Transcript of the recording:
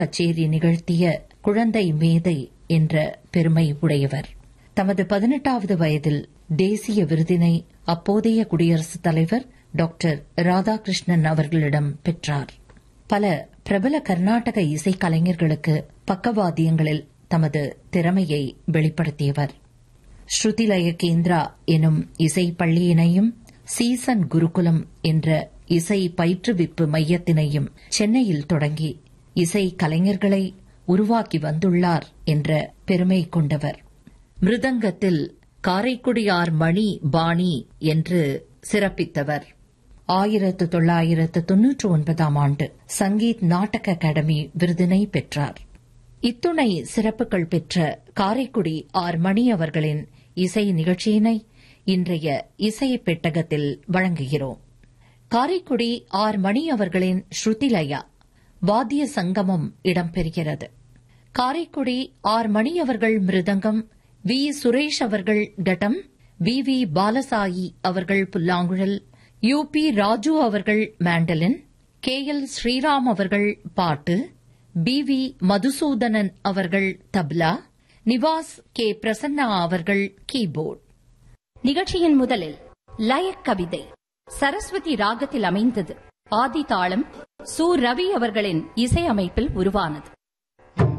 கச்சேரி நிகழ்த்திய குழந்தை மேதை என்ற பெருமை உடையவர் தமது பதினெட்டாவது வயதில் தேசிய விருதினை அப்போதைய குடியரசுத் தலைவர் டாக்டர் ராதாகிருஷ்ணன் அவர்களிடம் பெற்றார் பல பிரபல கர்நாடக இசைக்கலைஞர்களுக்கு பக்கவாத்தியங்களில் தமது திறமையை வெளிப்படுத்தியவர் ஸ்ருதிலய கேந்திரா எனும் இசை பள்ளியினையும் சீசன் குருகுலம் என்ற இசை பயிற்றுவிப்பு மையத்தினையும் சென்னையில் தொடங்கி இசை கலைஞர்களை உருவாக்கி வந்துள்ளார் என்ற பெருமை கொண்டவர் மிருதங்கத்தில் காரைக்குடியார் மணி பாணி என்று சிறப்பித்தவர் ஆயிரத்து தொள்ளாயிரத்து தொன்னூற்று ஒன்பதாம் ஆண்டு சங்கீத் நாடக அகாடமி விருதினை பெற்றார் இத்துணை சிறப்புகள் பெற்ற காரைக்குடி ஆர் மணி அவர்களின் இசை நிகழ்ச்சியினை இன்றைய இசை பெட்டகத்தில் வழங்குகிறோம் காரைக்குடி ஆர் மணி அவர்களின் ஸ்ருதிலயா வாத்திய சங்கமம் இடம்பெறுகிறது காரைக்குடி ஆர் மணி அவர்கள் மிருதங்கம் வி சுரேஷ் அவர்கள் கட்டம் வி வி பாலசாயி அவர்கள் புல்லாங்குழல் யு பி ராஜு அவர்கள் மேண்டலின் கே எல் ஸ்ரீராம் அவர்கள் பாட்டு பி வி மதுசூதனன் அவர்கள் தப்லா நிவாஸ் கே பிரசன்னா அவர்கள் கீபோர்ட் நிகழ்ச்சியின் முதலில் லயக் கவிதை சரஸ்வதி ராகத்தில் அமைந்தது ஆதி தாளம் சு ரவி அவர்களின் இசையமைப்பில் உருவானது